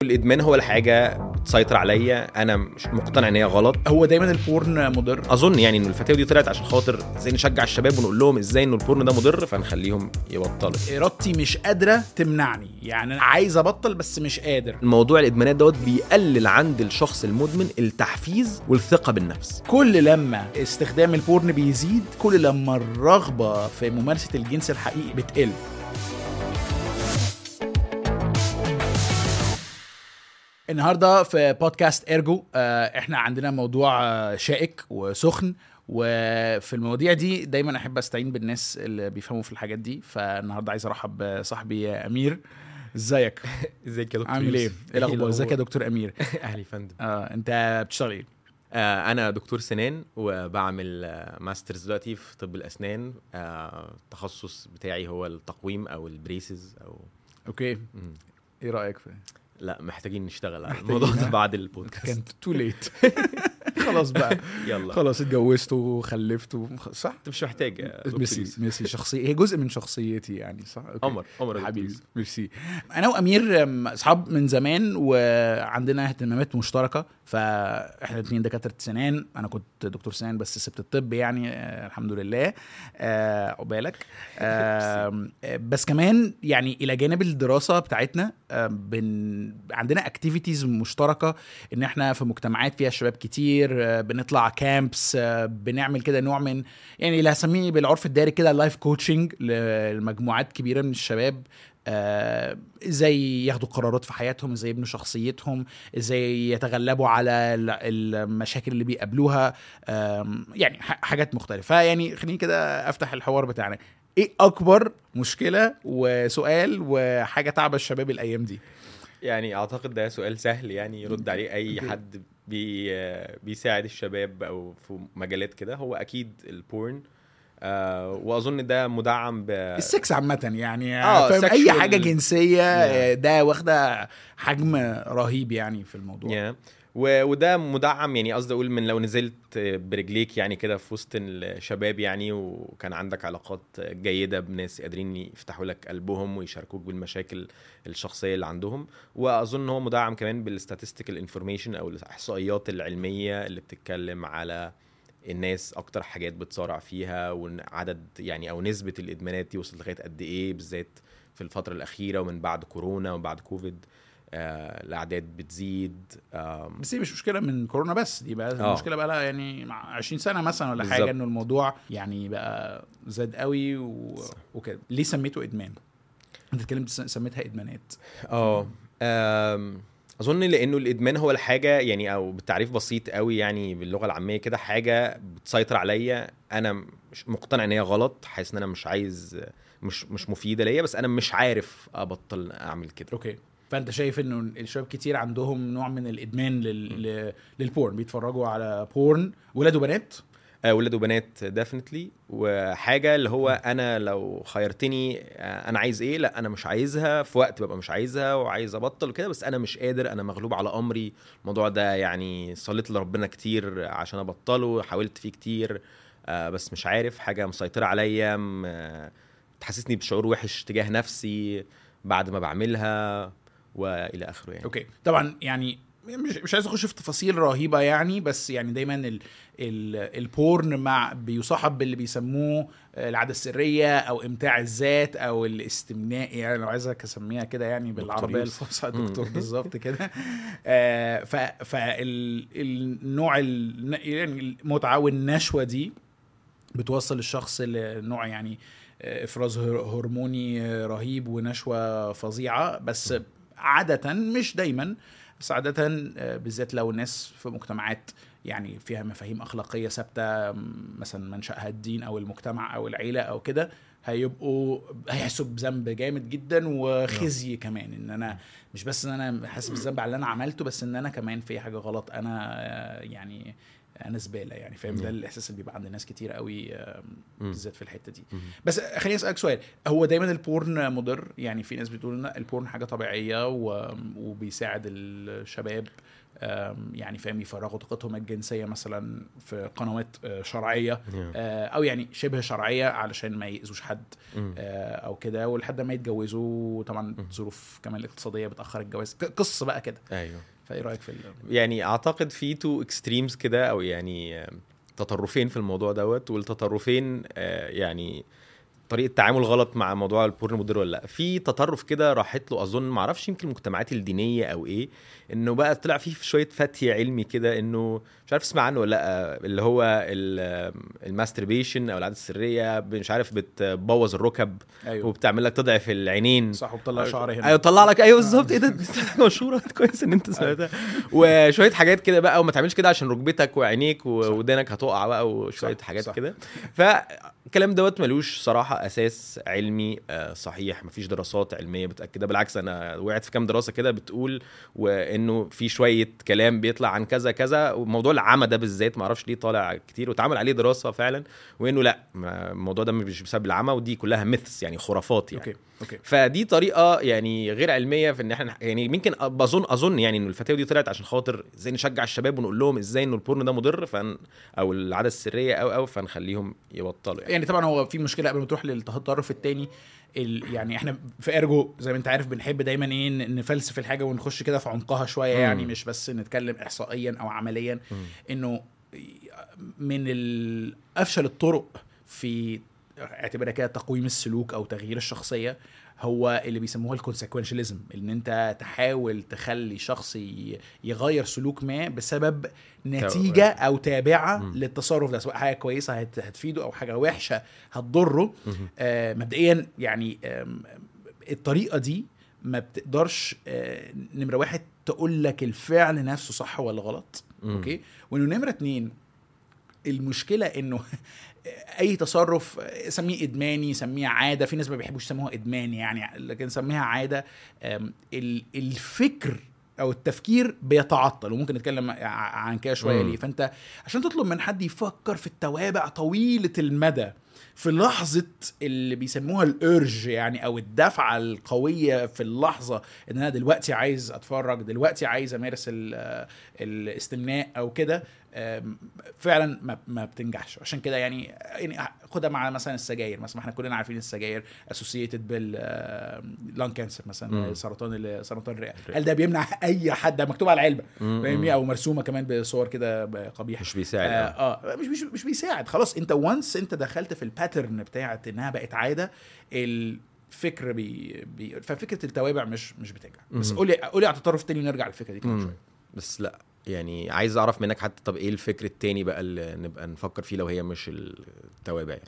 الادمان هو الحاجه بتسيطر عليا انا مش مقتنع ان هي غلط هو دايما البورن مضر اظن يعني ان الفتاوى دي طلعت عشان خاطر ازاي نشجع الشباب ونقول لهم ازاي ان البورن ده مضر فنخليهم يبطلوا ارادتي مش قادره تمنعني يعني انا عايز ابطل بس مش قادر الموضوع الادمانات دوت بيقلل عند الشخص المدمن التحفيز والثقه بالنفس كل لما استخدام البورن بيزيد كل لما الرغبه في ممارسه الجنس الحقيقي بتقل النهارده في بودكاست ايرجو آه، احنا عندنا موضوع آه، شائك وسخن وفي المواضيع دي دايما احب استعين بالناس اللي بيفهموا في الحاجات دي فالنهارده عايز ارحب بصاحبي امير ازيك ازيك يا دكتور عامل ايه يوسف؟ ايه الاخبار ازيك يا دكتور امير اهلا يا فندم آه، انت بتشتغل ايه آه انا دكتور سنان وبعمل آه، ماسترز دلوقتي في طب الاسنان آه التخصص بتاعي هو التقويم او البريسز او اوكي مم. ايه رايك في لا محتاجين نشتغل على محتاجين، الموضوع ده ها؟ بعد البودكاست كانت تو ليت خلاص بقى يلا خلاص اتجوزت وخلفت و... صح انت مش محتاج يا دكتور ميرسي يوسف. ميرسي شخصيه هي جزء من شخصيتي يعني صح أوكي. قمر قمر يا دكتور حبيبي يوسف. ميرسي انا وامير أم، اصحاب من زمان وعندنا اهتمامات مشتركه فاحنا الاثنين دكاتره سنان انا كنت دكتور سنان بس سبت الطب يعني آه الحمد لله آه، عقبالك آه بس كمان يعني الى جانب الدراسه بتاعتنا آه بن عندنا اكتيفيتيز مشتركه ان احنا في مجتمعات فيها شباب كتير آه بنطلع كامبس آه بنعمل كده نوع من يعني اللي هسميه بالعرف الدارج كده لايف كوتشنج لمجموعات كبيره من الشباب آه، ازاي ياخدوا قرارات في حياتهم ازاي يبنوا شخصيتهم ازاي يتغلبوا على ال- المشاكل اللي بيقابلوها آم، يعني ح- حاجات مختلفه يعني خليني كده افتح الحوار بتاعنا ايه اكبر مشكله وسؤال وحاجه تعب الشباب الايام دي يعني اعتقد ده سؤال سهل يعني يرد عليه اي أوكي. حد بي بيساعد الشباب او في مجالات كده هو اكيد البورن آه واظن ده مدعم ب السكس عامة يعني آه، فاهم اي sexual- حاجة جنسية Yeah. ده واخدة حجم رهيب يعني في الموضوع yeah. و- وده مدعم يعني قصدي اقول من لو نزلت برجليك يعني كده في وسط الشباب يعني وكان عندك علاقات جيده بناس قادرين يفتحوا لك قلبهم ويشاركوك بالمشاكل الشخصيه اللي عندهم واظن هو مدعم كمان بالستاتستيكال انفورميشن او الاحصائيات العلميه اللي بتتكلم على الناس اكتر حاجات بتصارع فيها وعدد يعني او نسبه الادمانات دي وصلت لغايه قد ايه بالذات في الفتره الاخيره ومن بعد كورونا وبعد كوفيد آه الاعداد بتزيد آم، بس هي مش مشكله من كورونا بس دي بقى آه. المشكله بقى لها يعني مع 20 سنه مثلا ولا بالظبط. حاجه انه الموضوع يعني بقى زاد قوي و... وكده ليه سميته ادمان انت اتكلمت س- سميتها ادمانات اه آم، اظن لانه الادمان هو الحاجه يعني او بالتعريف بسيط قوي يعني باللغه العاميه كده حاجه بتسيطر عليا انا مش مقتنع ان هي غلط حاسس ان انا مش عايز مش مش مفيده ليا بس انا مش عارف ابطل اعمل كده اوكي فانت شايف انه الشباب كتير عندهم نوع من الادمان لل... ل... للبورن بيتفرجوا على بورن ولاد وبنات آه، ولاد وبنات ديفنتلي وحاجه اللي هو انا لو خيرتني آه، انا عايز ايه لا انا مش عايزها في وقت ببقى مش عايزها وعايز ابطل وكده بس انا مش قادر انا مغلوب على امري الموضوع ده يعني صليت لربنا كتير عشان ابطله حاولت فيه كتير آه، بس مش عارف حاجه مسيطره عليا م- آه، تحسسني بشعور وحش تجاه نفسي بعد ما بعملها والى اخره يعني اوكي طبعا يعني مش مش عايز اخش في تفاصيل رهيبه يعني بس يعني دايما ال ال البورن مع بيصاحب باللي بيسموه العاده السريه او امتاع الذات او الاستمناء يعني لو عايزك اسميها كده يعني بالعربيه يوسف. الفصحى مم. دكتور بالظبط كده آه، ف فالنوع يعني المتعه والنشوه دي بتوصل الشخص لنوع يعني آه، افراز هر- هرموني آه، رهيب ونشوه فظيعه بس عاده مش دايما بس عاده آه، بالذات لو الناس في مجتمعات يعني فيها مفاهيم اخلاقيه ثابته م، مثلا منشاها الدين او المجتمع او العيله او كده هيبقوا هيحسوا بذنب جامد جدا وخزي كمان ان انا مش بس ان انا حاسس بالذنب على اللي انا عملته بس ان انا كمان في حاجه غلط انا آه، يعني انا زباله يعني فاهم مم. ده الاحساس اللي بيبقى عند ناس كتير قوي آم، مم. بالذات في الحته دي مم. بس خليني اسالك سؤال هو دايما البورن مضر يعني في ناس بتقول ان البورن حاجه طبيعيه و... وبيساعد الشباب آم، يعني فاهم يفرغوا طاقتهم الجنسيه مثلا في قنوات آه، شرعيه Yeah. آه، او يعني شبه شرعيه علشان ما ياذوش حد مم. آه، او كده ولحد ما يتجوزوا طبعا ظروف كمان الاقتصاديه بتاخر الجواز ق- قصه بقى كده ايوه فايه رايك في ال... يعني اعتقد في تو اكستريمز كده او يعني آه، تطرفين في الموضوع دوت والتطرفين آه، يعني طريقه تعامل غلط مع موضوع البورن مضر ولا لا في تطرف كده راحت له اظن ما اعرفش يمكن المجتمعات الدينيه او ايه انه بقى طلع فيه شويه فتي علمي كده انه مش عارف اسمع عنه ولا لا اللي هو الماستربيشن او العاده السريه مش عارف بتبوظ الركب ايوه وبتعمل لك تضعف العينين صح وبتطلع شعر هنا ايوه طلع لك ايوه بالظبط ايه ده دي حاجه مشهوره كويس ان انت سمعتها وشويه حاجات كده بقى وما تعملش كده عشان ركبتك وعينيك ودانك هتقع بقى وشويه صح، حاجات صح. كده فالكلام دوت ملوش صراحه اساس علمي آه، صحيح مفيش دراسات علميه بتاكدها بالعكس انا وقعت في كام دراسه كده بتقول وانه في شويه كلام بيطلع عن كذا كذا وموضوع العمى ده بالذات ما اعرفش ليه طالع كتير واتعمل عليه دراسه فعلا وانه لا ما- الموضوع ده مش بسبب العمى ودي كلها ميثس يعني خرافات يعني اوكي اوكي فدي طريقه يعني غير علميه في ان احنا يعني يمكن بظن اظن يعني ان الفتاوي دي طلعت عشان خاطر ازاي نشجع الشباب ونقول لهم ازاي انه البورن ده مضر فن او العاده السريه او او فنخليهم يبطلوا يعني يعني طبعا هو في مشكله قبل ما تروح للتطرف التاني ال... يعني احنا في ارجو زي ما انت عارف بنحب دايما ايه ن- نفلسف الحاجه ونخش كده في عمقها شويه مم. يعني مش بس نتكلم احصائيا او عمليا انه من ال- افشل الطرق في اعتبرها كده تقويم السلوك او تغيير الشخصيه هو اللي بيسموها الكونسيكونشاليزم ان انت تحاول تخلي شخص ي- يغير سلوك ما بسبب نتيجه او تابعه مم. للتصرف ده سواء حاجه كويسه هت- هتفيده او حاجه وحشه هتضره مهم. آه مبدئيا يعني آم، الطريقه دي ما بتقدرش آه نمره واحد تقول لك الفعل نفسه صح ولا غلط مم. اوكي وانه نمره اتنين المشكله انه اي تصرف سميه ادماني سميه عاده في ناس ما بيحبوش يسموها ادمان يعني لكن سميها عاده أم، ال- الفكر او التفكير بيتعطل وممكن نتكلم ع- عن كده شويه مم. ليه فانت عشان تطلب من حد يفكر في التوابع طويله المدى في لحظة اللي بيسموها الارج يعني او الدفعة القوية في اللحظة ان انا دلوقتي عايز اتفرج دلوقتي عايز امارس ال- الاستمناء او كده أم، فعلا ما, ما بتنجحش عشان كده يعني يعني خدها مع مثلا السجاير مثلا ما احنا كلنا عارفين السجاير اسوسييتد باللان كانسر مثلا مم. سرطان ال- سرطان الرئه هل ده بيمنع اي حد ده مكتوب على العلبه مم. فاهمني او مرسومه كمان بصور كده قبيحه مش بيساعد آه, آه. اه مش مش مش بيساعد خلاص انت وانس انت دخلت في الباترن بتاعت انها بقت عاده الفكر بي, بي ففكره التوابع مش مش بتنجح بس مم. قولي قولي على التطرف التاني ونرجع للفكره دي كمان مم. شويه بس لا يعني عايز اعرف منك حتى طب ايه الفكر التاني بقى اللي نبقى نفكر فيه لو هي مش التوابع يعني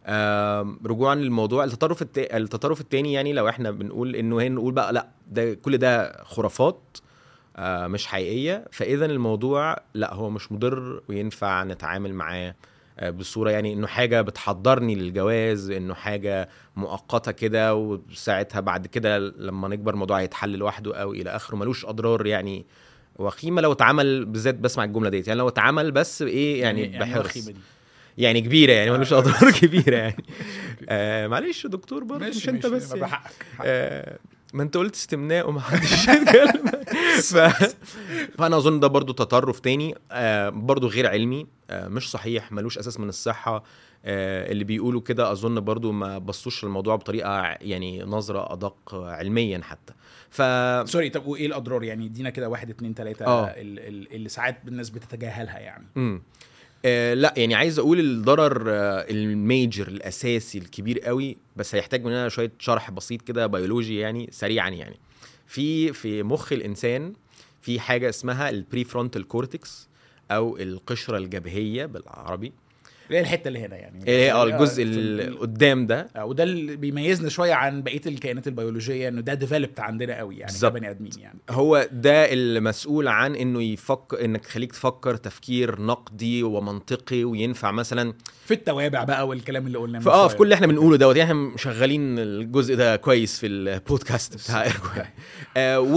آم، رجوعا للموضوع التطرف التا... التطرف التاني يعني لو احنا بنقول انه هي نقول بقى لا ده كل ده خرافات آه، مش حقيقيه فاذا الموضوع لا هو مش مضر وينفع نتعامل معاه آه، بصوره يعني انه حاجه بتحضرني للجواز انه حاجه مؤقته كده وساعتها بعد كده لما نكبر الموضوع هيتحل لوحده او الى اخره ملوش اضرار يعني وخيمه لو اتعمل بالذات بسمع الجمله ديت يعني لو اتعمل بس بايه يعني, يعني بحرص الوخيمة دي يعني كبيره يعني ملوش آه. اضرار كبيره يعني آه معلش يا دكتور برضه ماشي مش انت ماشي، بس ما يعني. بحقك آه ما انت قلت استمناء وما حدش يتكلم ف... فانا اظن ده برضو تطرف تاني آه برضو غير علمي آه مش صحيح ملوش اساس من الصحه آه اللي بيقولوا كده اظن برضو ما بصوش للموضوع بطريقه ع- يعني نظره ادق علميا حتى ف سوري طب وايه الاضرار يعني ادينا كده واحد اتنين تلاته آه. ال- ال- اللي ساعات الناس بتتجاهلها يعني امم آه لا يعني عايز اقول الضرر آه الميجر الاساسي الكبير قوي بس هيحتاج مننا شويه شرح بسيط كده بيولوجي يعني سريعا يعني في في مخ الانسان في حاجه اسمها البري فرونتال كورتكس او القشره الجبهيه بالعربي اللي هي الحته اللي هنا يعني ايه اه الجزء في اللي ال- قدام ده آه، وده اللي بيميزنا شويه عن بقيه الكائنات البيولوجيه انه ده ديفلوبت عندنا قوي يعني بالظبط. كبني ادمين يعني هو ده المسؤول عن انه يفكر انك تخليك تفكر تفكير نقدي ومنطقي وينفع مثلا في التوابع بقى والكلام اللي قلناه من في اه في شوية. كل اللي احنا بنقوله دوت يعني احنا مشغلين الجزء ده كويس في البودكاست بتاع ايرجو يعني. آه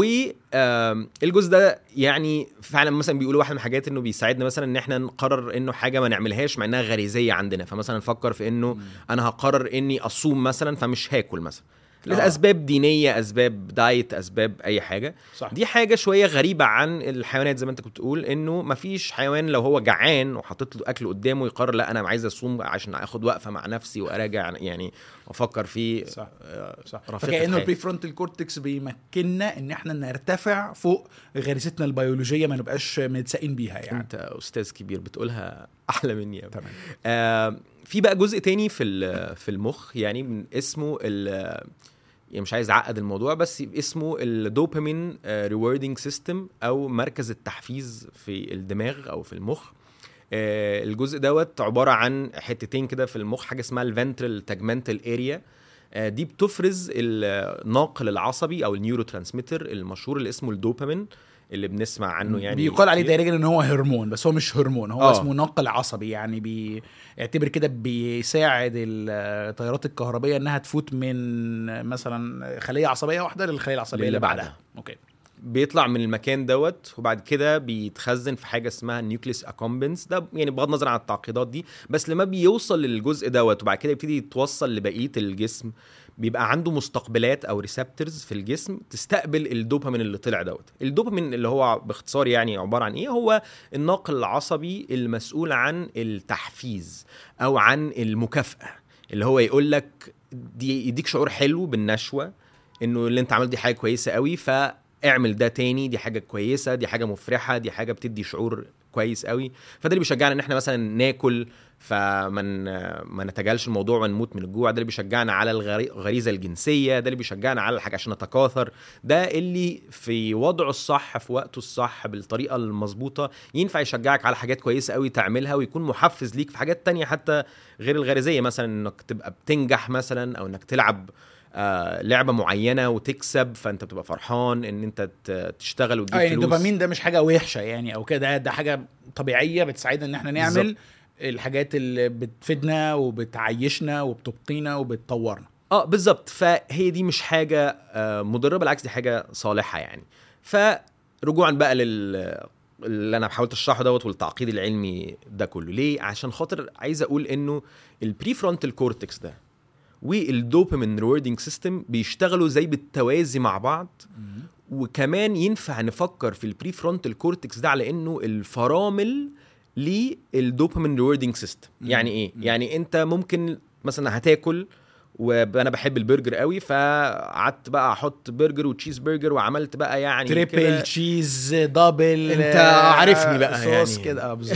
آم، الجزء ده يعني فعلا مثلا بيقولوا واحد من الحاجات انه بيساعدنا مثلا ان احنا نقرر انه حاجه ما نعملهاش مع انها غريزيه عندنا فمثلا نفكر في انه انا هقرر اني اصوم مثلا فمش هاكل مثلا آه. لاسباب دينيه اسباب دايت اسباب اي حاجه صح دي حاجه شويه غريبه عن الحيوانات زي ما انت كنت بتقول انه مفيش حيوان لو هو جعان وحاطط له اكل قدامه يقرر لا انا عايز اصوم عشان اخد وقفه مع نفسي واراجع يعني وافكر في صح آه، صح رفيقة فكانه حياتي. البري فرونتال كورتكس بيمكننا ان احنا نرتفع فوق غريزتنا البيولوجيه ما نبقاش متساقين بيها يعني انت استاذ كبير بتقولها احلى مني يا تمام آه في بقى جزء تاني في ال- في المخ يعني من اسمه ال يعني مش عايز اعقد الموضوع بس اسمه الدوبامين ريوردنج سيستم او مركز التحفيز في الدماغ او في المخ آه، الجزء دوت عباره عن حتتين كده في المخ حاجه اسمها الفنترال تاجمنتال اريا دي بتفرز الناقل العصبي او النيورو ترانسميتر المشهور اللي اسمه الدوبامين اللي بنسمع عنه يعني بيقال عليه كتير. دارجا ان هو هرمون بس هو مش هرمون هو آه. اسمه ناقل عصبي يعني بيعتبر كده بيساعد التيارات الكهربيه انها تفوت من مثلا خليه عصبيه واحده للخليه العصبيه اللي اللي بعدها بعدها. اوكي بيطلع من المكان دوت وبعد كده بيتخزن في حاجه اسمها نيوكليس اكومبنس ده يعني بغض النظر عن التعقيدات دي بس لما بيوصل للجزء دوت وبعد كده يبتدي يتوصل لبقيه الجسم بيبقى عنده مستقبلات او ريسبتورز في الجسم تستقبل الدوبامين اللي طلع دوت الدوبامين اللي هو باختصار يعني عباره عن ايه هو الناقل العصبي المسؤول عن التحفيز او عن المكافاه اللي هو يقول لك دي يديك شعور حلو بالنشوه انه اللي انت عملت دي حاجه كويسه قوي فاعمل ده تاني دي حاجه كويسه دي حاجه مفرحه دي حاجه بتدي شعور كويس قوي فده اللي بيشجعنا ان احنا مثلا ناكل فما ن- ما نتجاهلش الموضوع ونموت من الجوع ده اللي بيشجعنا على الغري- الغريزه الجنسيه ده اللي بيشجعنا على الحاجه عشان نتكاثر ده اللي في وضعه الصح في وقته الصح بالطريقه المظبوطه ينفع يشجعك على حاجات كويسه قوي تعملها ويكون محفز ليك في حاجات تانية حتى غير الغريزيه مثلا انك تبقى بتنجح مثلا او انك تلعب آه لعبه معينه وتكسب فانت بتبقى فرحان ان انت ت- تشتغل وتجيب اه يعني فلوس الدوبامين ده مش حاجه وحشه يعني او كده ده حاجه طبيعيه بتساعدنا ان احنا نعمل بالظبط. الحاجات اللي بتفيدنا وبتعيشنا وبتبقينا وبتطورنا اه بالظبط فهي دي مش حاجه آه مضره بالعكس دي حاجه صالحه يعني فرجوعا بقى لل اللي انا حاولت اشرحه دوت والتعقيد العلمي ده كله ليه عشان خاطر عايز اقول انه البري فرونتال كورتكس ده والدوبامين ريوردنج سيستم بيشتغلوا زي بالتوازي مع بعض وكمان ينفع نفكر في البري فرونتال كورتكس ده على انه الفرامل للدوبامين ريوردنج سيستم يعني ايه يعني انت ممكن مثلا هتاكل وانا بحب البرجر قوي فقعدت بقى احط برجر وتشيز برجر وعملت بقى يعني تريبل كده تشيز دبل انت آه، عارفني بقى صوص يعني. كده اه بالظبط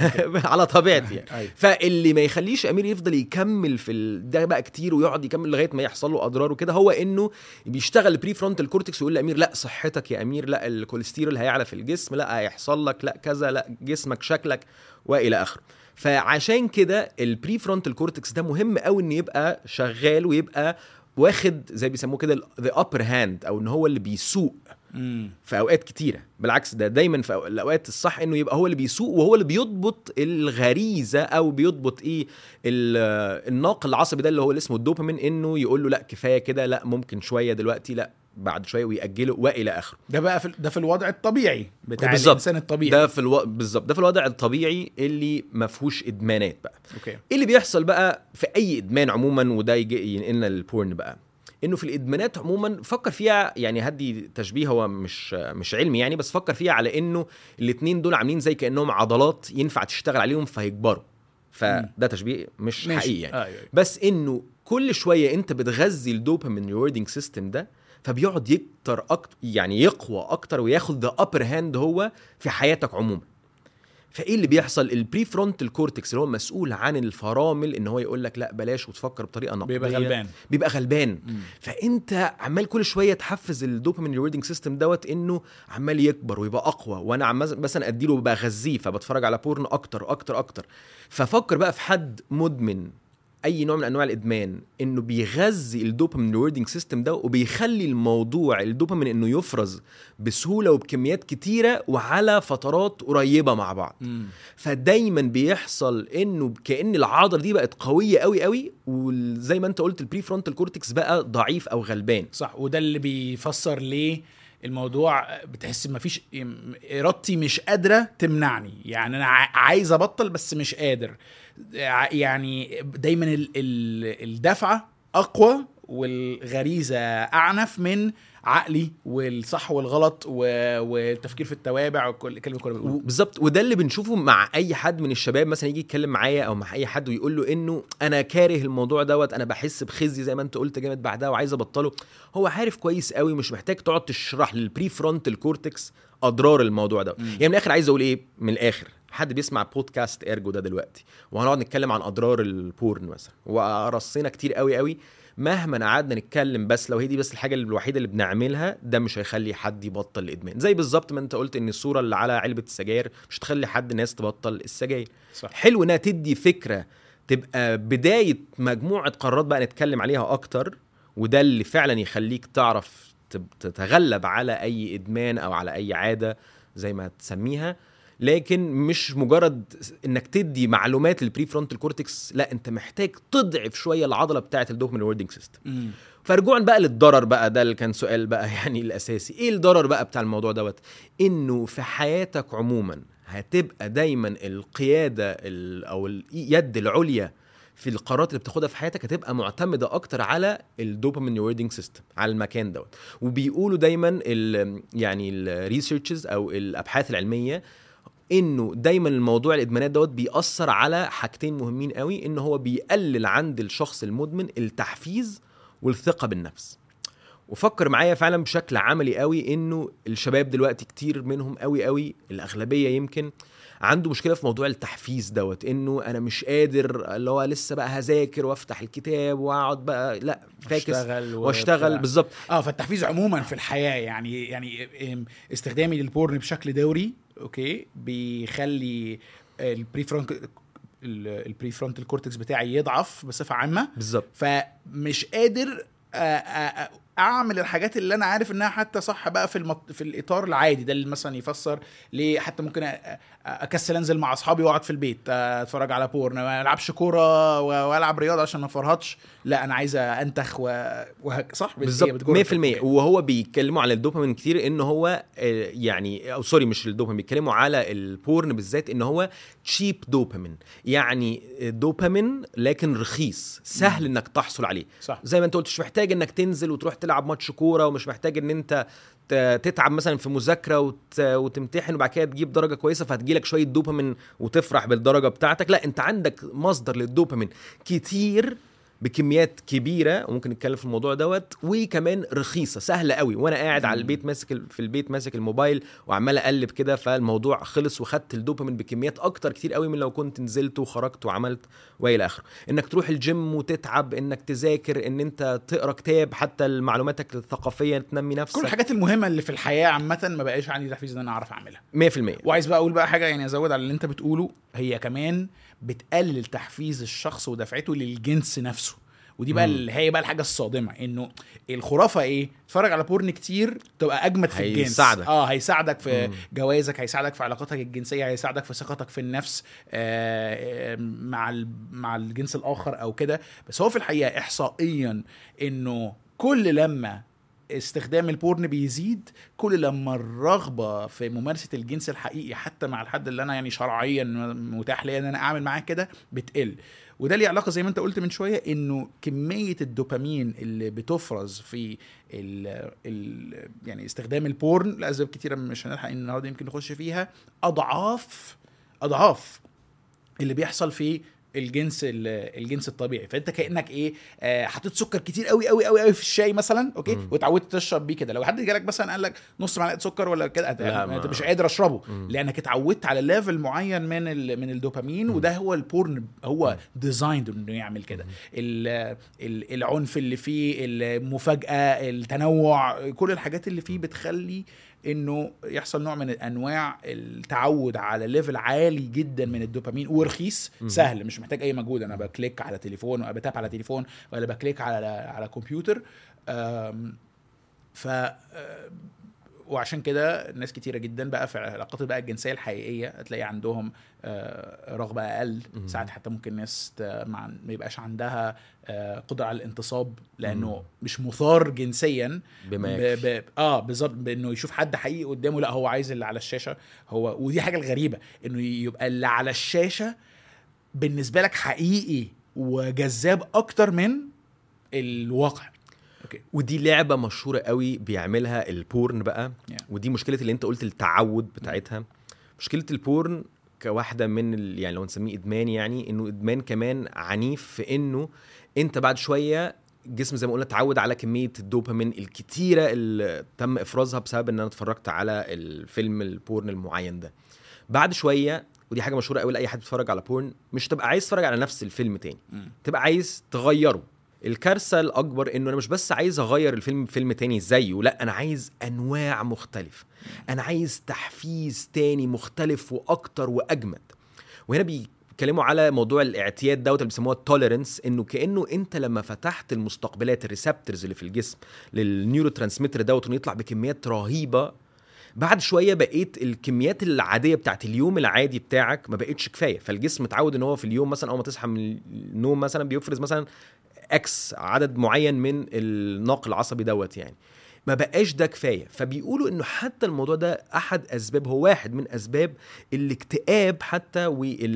على طبيعتي يعني أيوة. فاللي ما يخليش امير يفضل يكمل في ال... ده بقى كتير ويقعد يكمل لغايه ما يحصل له اضرار وكده هو انه بيشتغل البري فرونتال كورتكس ويقول لامير لا صحتك يا امير لا الكوليسترول هيعلى في الجسم لا هيحصل لك لا كذا لا جسمك شكلك والى اخره فعشان كده البري فرونتال كورتكس ده مهم قوي ان يبقى شغال ويبقى واخد زي بيسموه كده ذا ابر هاند او ان هو اللي بيسوق مم. في اوقات كتيره بالعكس ده دايما في أو- الاوقات الصح انه يبقى هو اللي بيسوق وهو اللي بيضبط الغريزه او بيضبط ايه ال- الناقل العصبي ده اللي هو اللي اسمه الدوبامين انه يقول له لا كفايه كده لا ممكن شويه دلوقتي لا بعد شويه ويأجله والى اخره ده بقى في ده في الوضع الطبيعي بتاع بالظبط. الانسان الطبيعي ده في الو... بالظبط ده في الوضع الطبيعي اللي ما فيهوش ادمانات بقى اوكي ايه اللي بيحصل بقى في اي ادمان عموما وده يجي ينقلنا للبورن بقى انه في الادمانات عموما فكر فيها يعني هدي تشبيه هو مش مش علمي يعني بس فكر فيها على انه الاتنين دول عاملين زي كانهم عضلات ينفع تشتغل عليهم فيكبروا فده تشبيه مش ماشي. حقيقي يعني آه، أيوة. بس انه كل شويه انت بتغذي الدوبامين ريوردنج سيستم ده فبيقعد يكتر أكتر يعني يقوى اكتر وياخد ذا ابر هاند هو في حياتك عموما فايه اللي بيحصل البري فرونتال كورتكس اللي هو مسؤول عن الفرامل ان هو يقول لك لا بلاش وتفكر بطريقه نقديه بيبقى غلبان بيبقى غلبان فانت عمال كل شويه تحفز الدوبامين ريوردنج سيستم دوت انه عمال يكبر ويبقى اقوى وانا عمال مثلا اديله ببقى اغذيه فبتفرج على بورن اكتر اكتر اكتر ففكر بقى في حد مدمن اي نوع من انواع الادمان انه بيغذي الدوبامين ريوردنج سيستم ده وبيخلي الموضوع الدوبامين انه يفرز بسهوله وبكميات كتيره وعلى فترات قريبه مع بعض مم. فدايما بيحصل انه كان العضله دي بقت قويه قوي قوي وزي ما انت قلت البري فرونتال كورتكس بقى ضعيف او غلبان صح وده اللي بيفسر ليه الموضوع بتحس ما فيش ارادتي مش قادره تمنعني يعني انا ع- عايز ابطل بس مش قادر ع- يعني دايما ال- ال- الدفعه اقوى والغريزه اعنف من عقلي والصح والغلط و- والتفكير في التوابع وكل الكلام اللي كنا بنقوله بالظبط وده اللي بنشوفه مع اي حد من الشباب مثلا يجي يتكلم معايا او مع اي حد ويقول له انه انا كاره الموضوع دوت انا بحس بخزي زي ما انت قلت جامد بعدها وعايز ابطله هو عارف كويس قوي مش محتاج تقعد تشرح للبري فرونتال كورتكس اضرار الموضوع ده يعني من الاخر عايز اقول ايه من الاخر حد بيسمع بودكاست ايرجو ده دلوقتي وهنقعد نتكلم عن اضرار البورن مثلا ورصينا كتير قوي قوي مهما قعدنا نتكلم بس لو هي دي بس الحاجه الوحيده اللي بنعملها ده مش هيخلي حد يبطل الادمان زي بالظبط ما انت قلت ان الصوره اللي على علبه السجاير مش هتخلي حد ناس تبطل السجاير صح حلو انها تدي فكره تبقى بدايه مجموعه قرارات بقى نتكلم عليها اكتر وده اللي فعلا يخليك تعرف تب- تتغلب على اي ادمان او على اي عاده زي ما تسميها لكن مش مجرد انك تدي معلومات للبري فرونتال كورتكس لا انت محتاج تضعف شويه العضله بتاعه الدوبامين ووردنج سيستم مم. فرجوعا بقى للضرر بقى ده اللي كان سؤال بقى يعني الاساسي ايه الضرر بقى بتاع الموضوع دوت انه في حياتك عموما هتبقى دايما القياده ال- او اليد العليا في القرارات اللي بتاخدها في حياتك هتبقى معتمده اكتر على الدوبامين ووردنج سيستم على المكان دوت وبيقولوا دايما ال يعني الريسيرشز او الابحاث العلميه انه دايما الموضوع الادمانات دوت بيأثر على حاجتين مهمين قوي ان هو بيقلل عند الشخص المدمن التحفيز والثقه بالنفس وفكر معايا فعلا بشكل عملي قوي انه الشباب دلوقتي كتير منهم قوي قوي الاغلبيه يمكن عنده مشكله في موضوع التحفيز دوت انه انا مش قادر اللي هو لسه بقى هذاكر وافتح الكتاب واقعد بقى لا فاكس واشتغل واشتغل وبتاع. بالظبط اه فالتحفيز عموما في الحياه يعني يعني ام- استخدامي للبورن بشكل دوري اوكي بيخلي البري فرونت البري فرونتال كورتكس بتاعي يضعف بصفه عامه بالظبط فمش قادر آه، آه، آه، اعمل الحاجات اللي انا عارف انها حتى صح بقى في المط... في الاطار العادي ده اللي مثلا يفسر ليه حتى ممكن أ- أ- اكسل انزل مع اصحابي واقعد في البيت آه، اتفرج على بورن ما العبش كوره و- والعب رياضه عشان ما افرهطش لا انا عايز انتخ و... وهك... صح بت- هي بالظبط بتجر 100% وهو بيتكلموا على الدوبامين كتير ان هو آه، يعني او سوري مش الدوبامين بيتكلموا على البورن بالذات ان هو تشيب دوبامين يعني دوبامين لكن رخيص سهل انك تحصل عليه صح زي ما انت قلت مش محتاج انك تنزل وتروح تلعب ماتش كوره ومش محتاج ان انت ت- تتعب مثلا في مذاكره وت... وتمتحن وبعد كده تجيب درجه كويسه فهتجيلك شويه دوبامين وتفرح بالدرجه بتاعتك لا انت عندك مصدر للدوبامين كتير بكميات كبيره وممكن نتكلم في الموضوع دوت وكمان رخيصه سهله قوي وانا قاعد على البيت ماسك ال- في البيت ماسك الموبايل وعمال اقلب كده فالموضوع خلص وخدت الدوبامين بكميات اكتر كتير قوي من لو كنت نزلت وخرجت وعملت والى اخره انك تروح الجيم وتتعب انك تذاكر ان انت تقرا كتاب حتى معلوماتك الثقافيه تنمي كل نفسك الحاجات المهمه اللي في الحياه عامه ما بقاش عندي تحفيز ان انا اعرف اعملها 100% وعايز بقى اقول بقى حاجه يعني ازود على اللي انت بتقوله هي كمان بتقلل تحفيز الشخص ودفعته للجنس نفسه ودي بقى مم. اللي هي بقى الحاجه الصادمه انه الخرافه ايه تتفرج على بورن كتير تبقى اجمد في الجنس هيساعدك. اه هيساعدك في مم. جوازك هيساعدك في علاقاتك الجنسيه هيساعدك في ثقتك في النفس آه آه، مع ال- مع الجنس الاخر او كده بس هو في الحقيقه احصائيا انه كل لما استخدام البورن بيزيد كل لما الرغبه في ممارسه الجنس الحقيقي حتى مع الحد اللي انا يعني شرعيا متاح لي ان انا اعمل معاه كده بتقل وده ليه علاقه زي ما انت قلت من شويه انه كميه الدوبامين اللي بتفرز في ال ال يعني استخدام البورن لاسباب كتيره مش هنلحق النهارده يمكن نخش فيها اضعاف اضعاف اللي بيحصل في الجنس ال- الجنس الطبيعي فانت كانك ايه آه، حطيت سكر كتير قوي قوي قوي قوي في الشاي مثلا اوكي مم. واتعودت تشرب بيه كده لو حد جالك مثلا قال لك نص معلقه سكر ولا كده أنت- لا، انت ما- مش قادر اشربه مم. لانك اتعودت على ليفل معين من ال من الدوبامين وده هو البورن هو ديزايند انه يعمل كده ال- ال- العنف اللي فيه المفاجاه التنوع كل الحاجات اللي فيه بتخلي انه يحصل نوع من انواع التعود على ليفل عالي جدا من الدوبامين ورخيص مم. سهل مش محتاج اي مجهود انا بكليك على تليفون ولا بتاب على تليفون ولا بكليك على على كمبيوتر أم، ف آه، وعشان كده ناس كتيره جدا بقى في العلاقات بقى الجنسيه الحقيقيه هتلاقي عندهم آه، رغبه اقل مم. ساعات حتى ممكن ناس ت- مع- ما يبقاش عندها آه، قدره على الانتصاب لانه مم. مش مثار جنسيا بما ب... يكفي. ب... اه بالظبط بانه يشوف حد حقيقي قدامه لا هو عايز اللي على الشاشه هو ودي حاجه الغريبه انه يبقى اللي على الشاشه بالنسبه لك حقيقي وجذاب اكتر من الواقع اوكي ودي لعبه مشهوره قوي بيعملها البورن بقى Yeah. ودي مشكله اللي انت قلت التعود بتاعتها مشكله البورن كواحده من ال... يعني لو نسميه ادمان يعني انه ادمان كمان عنيف في انه انت بعد شويه الجسم زي ما قلنا اتعود على كميه الدوبامين الكتيره اللي تم افرازها بسبب ان انا اتفرجت على الفيلم البورن المعين ده بعد شويه ودي حاجه مشهوره قوي لاي حد بيتفرج على بورن مش تبقى عايز تتفرج على نفس الفيلم تاني مم. تبقى عايز تغيره الكارثه الاكبر انه انا مش بس عايز اغير الفيلم بفيلم تاني زيه لا انا عايز انواع مختلفه انا عايز تحفيز تاني مختلف واكتر واجمد وهنا بيتكلموا على موضوع الاعتياد دوت اللي بيسموها التوليرنس انه كانه انت لما فتحت المستقبلات الريسبتورز اللي في الجسم للنيورو ترانسميتر دوت انه يطلع بكميات رهيبه بعد شويه بقيت الكميات العاديه بتاعت اليوم العادي بتاعك ما بقتش كفايه فالجسم اتعود ان هو في اليوم مثلا اول ما تصحى من النوم مثلا بيفرز مثلا اكس عدد معين من الناقل العصبي دوت يعني ما بقاش ده كفايه فبيقولوا انه حتى الموضوع ده احد اسباب هو واحد من اسباب الاكتئاب حتى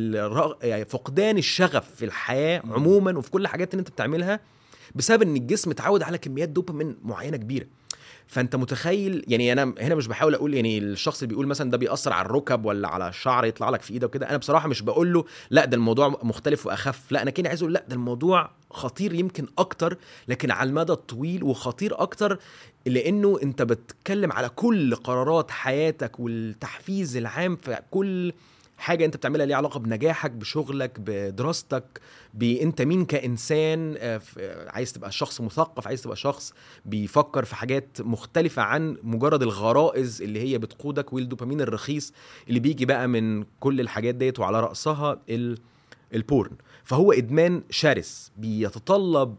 وفقدان الشغف في الحياه مم. عموما وفي كل الحاجات اللي انت بتعملها بسبب ان الجسم اتعود على كميات دوبامين معينه كبيره فانت متخيل يعني انا هنا مش بحاول اقول يعني الشخص اللي بيقول مثلا ده بيأثر على الركب ولا على الشعر يطلع لك في ايده وكده انا بصراحه مش بقول له لا ده الموضوع مختلف واخف لا انا كده عايز اقول لا ده الموضوع خطير يمكن اكتر لكن على المدى الطويل وخطير اكتر لانه انت بتتكلم على كل قرارات حياتك والتحفيز العام في كل حاجه انت بتعملها ليها علاقه بنجاحك بشغلك بدراستك بانت مين كانسان آه، ف- آه، عايز تبقى شخص مثقف عايز تبقى شخص بيفكر في حاجات مختلفه عن مجرد الغرائز اللي هي بتقودك والدوبامين الرخيص اللي بيجي بقى من كل الحاجات ديت وعلى راسها ال البورن فهو ادمان شرس بيتطلب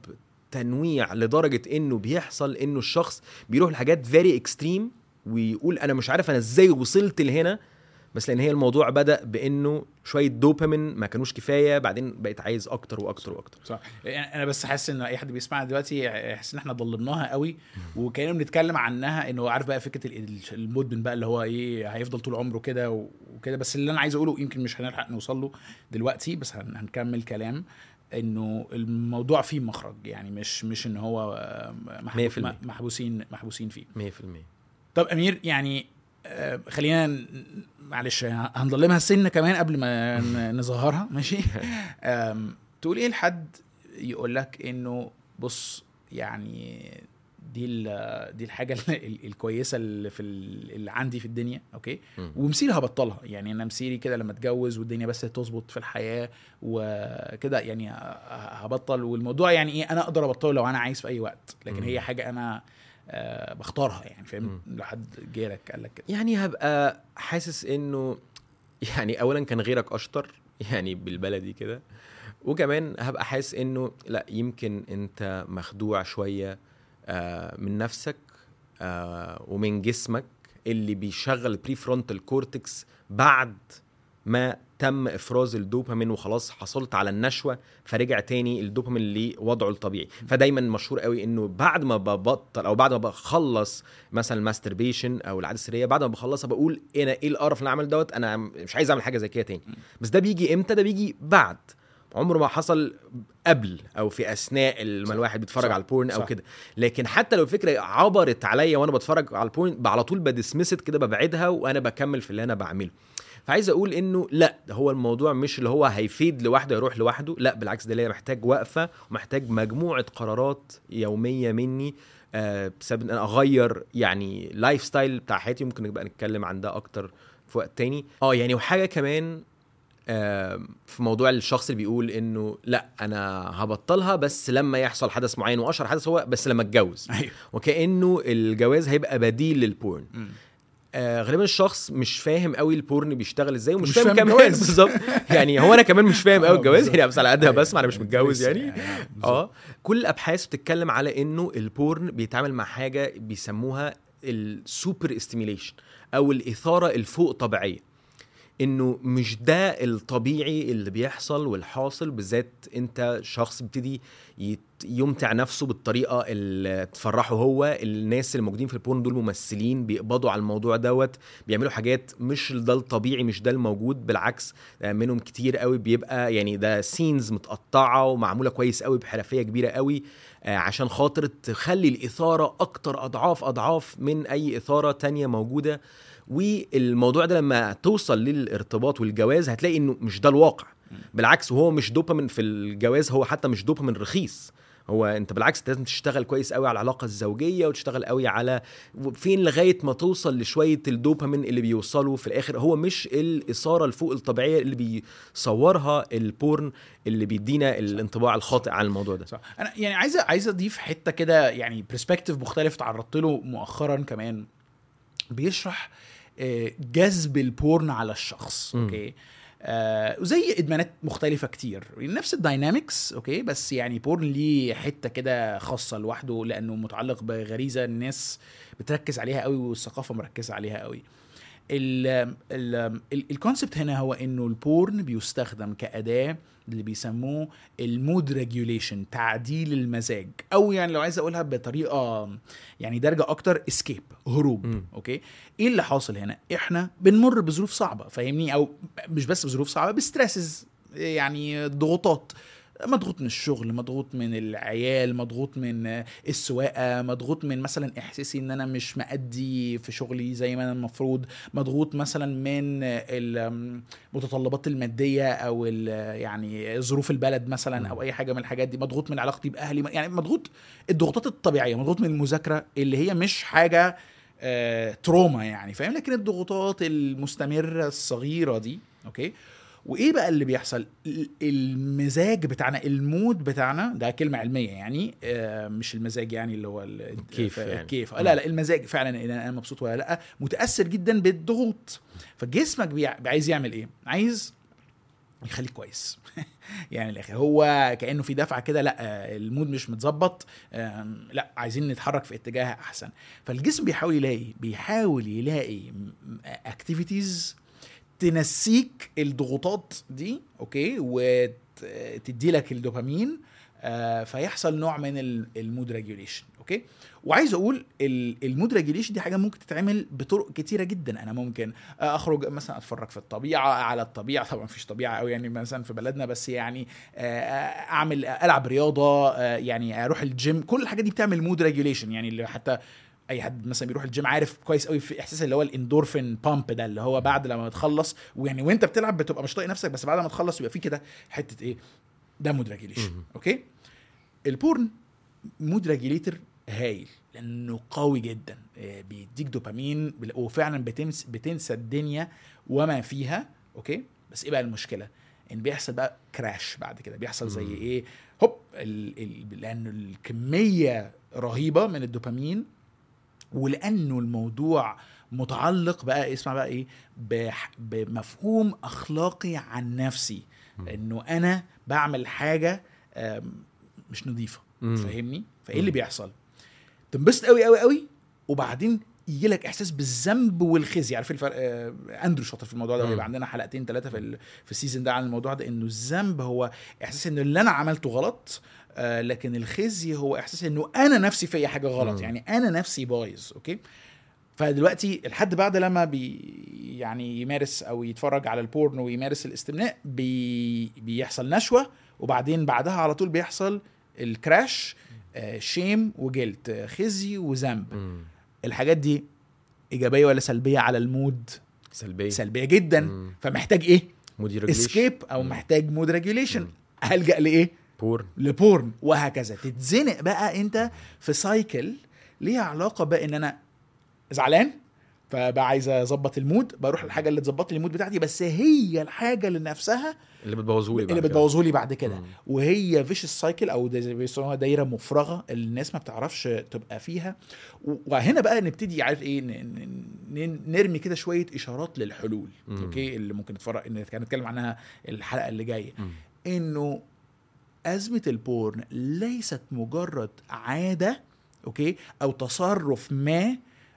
تنويع لدرجه انه بيحصل انه الشخص بيروح لحاجات فيري اكستريم ويقول انا مش عارف انا ازاي وصلت لهنا بس لان هي الموضوع بدا بانه شويه دوبامين ما كانوش كفايه بعدين بقيت عايز اكتر واكتر واكتر صح يعني انا بس حاسس ان اي حد بيسمعنا دلوقتي يحس ان احنا ضلمناها قوي وكاننا بنتكلم عنها انه عارف بقى فكره ال- ال- المدمن بقى اللي هو ايه هيفضل طول عمره كده و- وكده بس اللي انا عايز اقوله يمكن مش هنلحق نوصل له دلوقتي بس هن- هنكمل كلام انه الموضوع فيه مخرج يعني مش مش ان هو آه، مية محبو- في المية. محبوسين محبوسين فيه 100% طب امير يعني آه، خلينا ن- معلش هنظلمها سنه كمان قبل ما ن- نظهرها ماشي آم، تقول ايه لحد يقول لك انه بص يعني دي ال- دي الحاجه ال- ال- الكويسه اللي في ال- اللي عندي في الدنيا اوكي مم. ومسيري هبطلها يعني انا مسيري كده لما اتجوز والدنيا بس تظبط في الحياه وكده يعني ه- هبطل والموضوع يعني ايه انا اقدر ابطله لو انا عايز في اي وقت لكن مم. هي حاجه انا آه، بختارها يعني فاهم لو حد جالك قال لك كده يعني هبقى حاسس انه يعني اولا كان غيرك اشطر يعني بالبلدي كده وكمان هبقى حاسس انه لا يمكن انت مخدوع شويه آه، من نفسك آه، ومن جسمك اللي بيشغل البري فرونتال كورتكس بعد ما تم افراز الدوبامين وخلاص حصلت على النشوه فرجع تاني الدوبامين لوضعه الطبيعي فدايما مشهور قوي انه بعد ما ببطل او بعد ما بخلص مثلا الماستربيشن او العاده السريه بعد ما بخلصها بقول انا ايه القرف اللي أنا عمل دوت انا مش عايز اعمل حاجه زي كده تاني بس ده بيجي امتى ده بيجي بعد عمره ما حصل قبل او في اثناء ال- ما الواحد بيتفرج صح. على البورن او صح. كده لكن حتى لو الفكره عبرت عليا وانا بتفرج على البورن على طول بدسمست كده ببعدها وانا بكمل في اللي انا بعمله فعايز اقول انه لا ده هو الموضوع مش اللي هو هيفيد لوحده يروح لوحده لا بالعكس ده اللي محتاج وقفه ومحتاج مجموعه قرارات يوميه مني آه بسبب ان انا اغير يعني لايف ستايل بتاع حياتي ممكن نبقى نتكلم عن ده اكتر في وقت تاني اه يعني وحاجه كمان آه، في موضوع الشخص اللي بيقول انه لا انا هبطلها بس لما يحصل حدث معين واشهر حدث هو بس لما اتجوز ايوه وكانه الجواز هيبقى بديل للبورن مم. آه غالبا الشخص مش فاهم قوي البورن بيشتغل ازاي ومش مش فاهم فاهم كمان الجواز. بالظبط يعني هو انا كمان مش فاهم قوي آه، الجواز بالظبط. يعني بس على قد ما أيوة. بسمع انا مش متجوز لسه يعني بالظبط. اه كل الابحاث بتتكلم على انه البورن بيتعامل مع حاجه بيسموها السوبر استيميليشن او الاثاره الفوق طبيعيه انه مش ده الطبيعي اللي بيحصل والحاصل بالذات انت شخص بيبتدي يت- يمتع نفسه بالطريقه اللي تفرحه هو الناس اللي موجودين في البورن دول ممثلين بيقبضوا على الموضوع دوت بيعملوا حاجات مش ده الطبيعي مش ده الموجود بالعكس آه، منهم كتير قوي بيبقى يعني ده سينز متقطعه ومعموله كويس قوي بحرفيه كبيره قوي آه، عشان خاطر تخلي الاثاره اكتر اضعاف اضعاف من اي اثاره تانية موجوده والموضوع ده لما توصل للارتباط والجواز هتلاقي انه مش ده الواقع بالعكس وهو مش دوبامين في الجواز هو حتى مش دوبامين رخيص هو انت بالعكس انت لازم تشتغل كويس قوي على العلاقه الزوجيه وتشتغل قوي على فين لغايه ما توصل لشويه الدوبامين اللي بيوصلوا في الاخر هو مش الاثاره الفوق الطبيعيه اللي بيصورها البورن اللي بيدينا الانطباع الخاطئ عن الموضوع ده صح انا يعني عايز عايز اضيف حته كده يعني برسبكتيف مختلف تعرضت له مؤخرا كمان بيشرح آه، جذب البورن على الشخص مم. اوكي آه وزي ادمانات مختلفه كتير نفس الداينامكس اوكي بس يعني بورن ليه حته كده خاصه لوحده لانه متعلق بغريزه الناس بتركز عليها قوي والثقافه مركزه عليها قوي الكونسبت هنا هو انه البورن بيستخدم كاداه اللي بيسموه المود ريجوليشن تعديل المزاج او يعني لو عايز اقولها بطريقه يعني درجه اكتر اسكيب هروب مم. اوكي ايه اللي حاصل هنا احنا بنمر بظروف صعبه فاهمني او مش بس بظروف صعبه بستريسز يعني ضغوطات مضغوط من الشغل مضغوط من العيال مضغوط من السواقه مضغوط من مثلا احساسي ان انا مش مأدي في شغلي زي ما انا المفروض مضغوط مثلا من المتطلبات الماديه او ال- يعني ظروف البلد مثلا او اي حاجه من الحاجات دي مضغوط من علاقتي باهلي يعني مضغوط الضغوطات الطبيعيه مضغوط من المذاكره اللي هي مش حاجه آه، تروما يعني فاهم لكن الضغوطات المستمره الصغيره دي اوكي وايه بقى اللي بيحصل ال- المزاج بتاعنا المود بتاعنا ده كلمه علميه يعني آه، مش المزاج يعني اللي هو ال- الكيف ف- يعني. الكيف لا لا المزاج فعلا ان انا مبسوط ولا لا متاثر جدا بالضغوط فجسمك بيع- عايز يعمل ايه عايز يخليك كويس يعني الاخر هو كانه في دفعه كده لا آه، المود مش متظبط آم، لا عايزين نتحرك في اتجاه احسن فالجسم بيحاول يلاقي بيحاول يلاقي اكتيفيتيز تنسيك الضغوطات دي اوكي وتدي لك الدوبامين آه، فيحصل نوع من ال- المود ريجوليشن اوكي وعايز اقول ال- المود ريجوليشن دي حاجه ممكن تتعمل بطرق كتيره جدا انا ممكن اخرج مثلا اتفرج في الطبيعه على الطبيعه طبعا مفيش طبيعه قوي يعني مثلا في بلدنا بس يعني آه، اعمل العب رياضه آه، يعني اروح الجيم كل الحاجات دي بتعمل مود ريجوليشن يعني اللي حتى اي حد مثلا بيروح الجيم عارف كويس قوي في احساس اللي هو الاندورفين بامب ده اللي هو بعد لما تخلص ويعني وانت بتلعب بتبقى مش طايق نفسك بس بعد ما تخلص يبقى في كده حته ايه ده مود ريجوليشن مهم. اوكي البورن مود ريجوليتر هايل لانه قوي جدا آه، بيديك دوبامين بل- وفعلا بتنسى بتنسى الدنيا وما فيها اوكي بس ايه بقى المشكله ان بيحصل بقى كراش بعد كده بيحصل زي مم. ايه هوب ال... ال... لانه الكميه رهيبه من الدوبامين ولانه الموضوع متعلق بقى اسمع بقى ايه بح... بمفهوم اخلاقي عن نفسي مم. انه انا بعمل حاجه آم، مش نظيفه مم. فاهمني فايه مم. اللي بيحصل تنبسط قوي قوي قوي وبعدين يجي لك احساس بالذنب والخزي عارف الفرق آه، اندرو شاطر في الموضوع ده مم. ويبقى عندنا حلقتين ثلاثه في ال... في السيزون ده عن الموضوع ده انه الذنب هو احساس ان اللي انا عملته غلط آه لكن الخزي هو احساس انه انا نفسي فيا حاجه غلط مم. يعني انا نفسي بايظ اوكي فدلوقتي الحد بعد لما بي يعني يمارس او يتفرج على البورن ويمارس الاستمناء بي بيحصل نشوه وبعدين بعدها على طول بيحصل الكراش آه شيم وجلد آه، خزي وذنب مم. الحاجات دي ايجابيه ولا سلبيه على المود سلبيه سلبيه جدا مم. فمحتاج ايه مودي ريجوليشن اسكيب او مم. محتاج مود ريجوليشن مم. هلجا لايه بورن لبورن وهكذا تتزنق بقى انت في سايكل ليها علاقه بقى ان انا زعلان فبقى عايز اظبط المود بروح الحاجه اللي تظبط لي المود بتاعتي بس هي الحاجه اللي نفسها اللي بتبوظه لي اللي بتبوظه لي بعد كده مم. وهي فيش سايكل او ده زي بيسموها دايره مفرغه الناس ما بتعرفش تبقى فيها و- وهنا بقى نبتدي عارف ايه ن- ن- ن- نرمي كده شويه اشارات للحلول مم. اوكي اللي ممكن نتفرج ان كان نتكلم عنها الحلقه اللي جايه مم. انه ازمه البورن ليست مجرد عاده اوكي او تصرف ما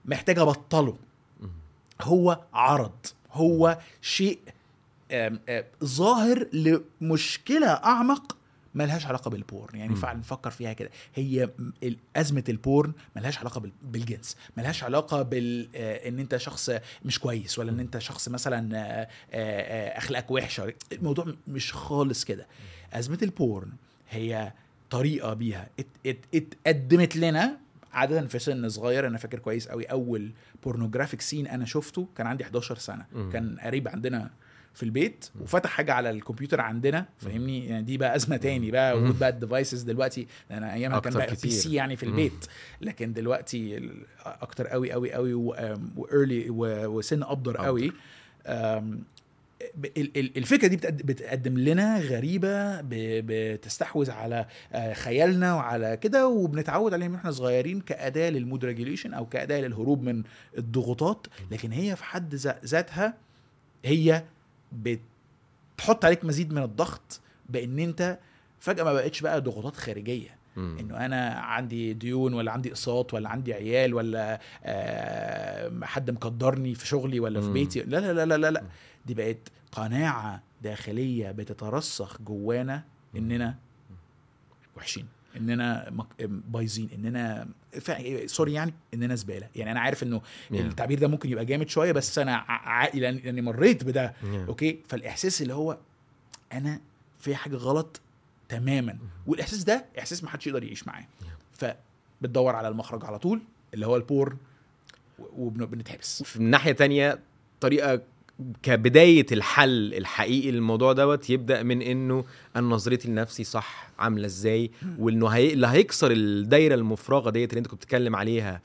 محتاج ابطله هو عرض هو شيء آم، آم، ظاهر لمشكله اعمق ملهاش علاقه بالبورن يعني مم. فعلا نفكر فيها كده هي م- ال- ازمه البورن ملهاش علاقه بال- بالجنس ملهاش علاقه بال آه، ان انت شخص مش كويس ولا ان انت شخص مثلا آه، آه، آه، اخلاقك وحشه الموضوع م- مش خالص كده ازمه البورن هي طريقه بيها ات- ات- اتقدمت لنا عاده في سن صغير انا فاكر كويس قوي اول بورنوجرافيك سين انا شفته كان عندي 11 سنه مم. كان قريب عندنا في البيت وفتح حاجه على الكمبيوتر عندنا فاهمني يعني دي بقى ازمه تاني بقى مم. وجود بقى الديفايسز دلوقتي انا ايامها كان أكتر بقى بي كتير. سي يعني في مم. البيت لكن دلوقتي ال- اكتر قوي قوي قوي وايرلي وسن ابدر أبدر. قوي أم، ب- ال- ال- الفكره دي بتقد- بتقدم لنا غريبه ب- بتستحوذ على آه، خيالنا وعلى كده وبنتعود عليها من احنا صغيرين كاداه للمود ريجوليشن او كاداه للهروب من الضغوطات لكن هي في حد ذا- ذاتها هي بتحط عليك مزيد من الضغط بان انت فجاه ما بقتش بقى ضغوطات خارجيه مم. انه انا عندي ديون ولا عندي اقساط ولا عندي عيال ولا آه حد مقدرني في شغلي ولا في مم. بيتي لا لا لا لا لا, لا. دي بقت قناعه داخليه بتترسخ جوانا اننا وحشين اننا مك- بايظين اننا فع- سوري يعني اننا زباله يعني انا عارف انه Yeah. التعبير ده ممكن يبقى جامد شويه بس انا ع- عاقل لأن- لاني مريت بده Yeah. اوكي فالاحساس اللي هو انا في حاجه غلط تماما والاحساس ده احساس ما حدش يقدر يعيش معاه فبتدور على المخرج على طول اللي هو البورن وبنتحبس في ناحيه تانية طريقه كبدايه الحل الحقيقي للموضوع دوت يبدا من انه انا نظرتي لنفسي صح عامله ازاي وانه هي... اللي هيكسر الدايره المفرغه ديت اللي انت كنت بتتكلم عليها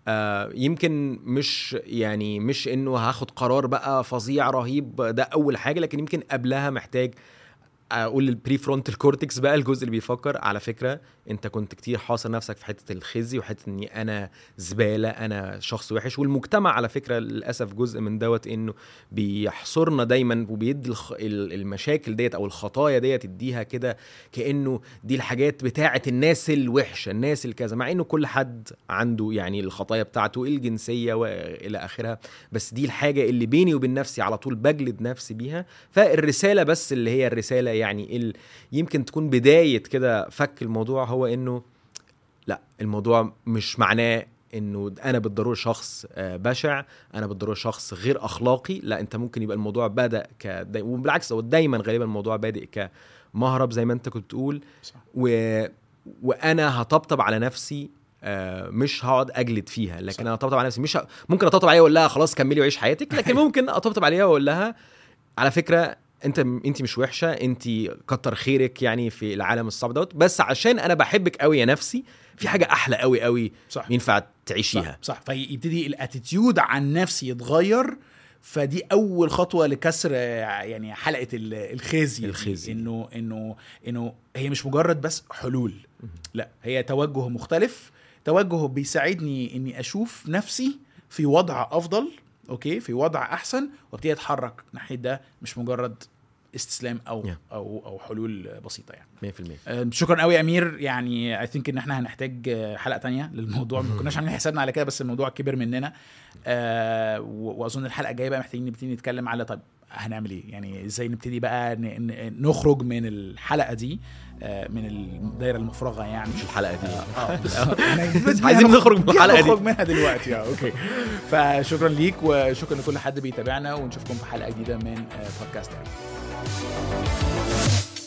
آه يمكن مش يعني مش انه هاخد قرار بقى فظيع رهيب ده اول حاجه لكن يمكن قبلها محتاج اقول البري فرونتال كورتكس بقى الجزء اللي بيفكر على فكره انت كنت كتير حاصر نفسك في حته الخزي وحته اني انا زباله انا شخص وحش والمجتمع على فكره للاسف جزء من دوت انه بيحصرنا دايما وبيدي الخ... ال- المشاكل ديت او الخطايا ديت يديها كده كانه دي الحاجات بتاعه الناس الوحشه الناس الكذا مع انه كل حد عنده يعني الخطايا بتاعته الجنسيه والى اخرها بس دي الحاجه اللي بيني وبين نفسي على طول بجلد نفسي بيها فالرساله بس اللي هي الرساله يعني ال... يمكن تكون بدايه كده فك الموضوع هو انه لا الموضوع مش معناه انه انا بالضروره شخص آه، بشع انا بالضروره شخص غير اخلاقي لا انت ممكن يبقى الموضوع بدا ك وبالعكس هو دايما غالبا الموضوع بادئ كمهرب زي ما انت كنت بتقول صح. و... وانا هطبطب على نفسي آه، مش هقعد اجلد فيها لكن صح. انا هطبطب على نفسي مش ه... ممكن اطبطب عليها واقول لها خلاص كملي وعيش حياتك لكن ممكن اطبطب عليها واقول لها على فكره انت انت مش وحشه انت كتر خيرك يعني في العالم الصعب دوت بس عشان انا بحبك قوي يا نفسي في حاجه احلى قوي قوي صح ينفع تعيشيها صح, صح فيبتدي الاتيتيود عن نفسي يتغير فدي اول خطوه لكسر آه، يعني حلقه ال- الخزي دي. الخزي. انه انه انه هي مش مجرد بس حلول لا هي توجه مختلف توجه بيساعدني اني اشوف نفسي في وضع افضل اوكي في وضع احسن وابتدي اتحرك ناحيه ده مش مجرد استسلام او Yeah. او او حلول بسيطه يعني 100% آه، شكرا قوي يا امير يعني اي ثينك ان احنا هنحتاج آه، حلقه تانية للموضوع ما كناش عاملين حسابنا على كده بس الموضوع كبر مننا آه، و- واظن الحلقه الجايه بقى محتاجين نبتدي نتكلم على طب هنعمل ايه يعني ازاي نبتدي بقى ن- ن- نخرج من الحلقه دي آه، من الدايره المفرغه يعني مش الحلقه دي اه عايزين نخرج من الحلقة دي. نخرج منها دلوقتي اه اوكي فشكرا ليك وشكرا لكل حد بيتابعنا ونشوفكم في حلقه جديده من آه، بودكاست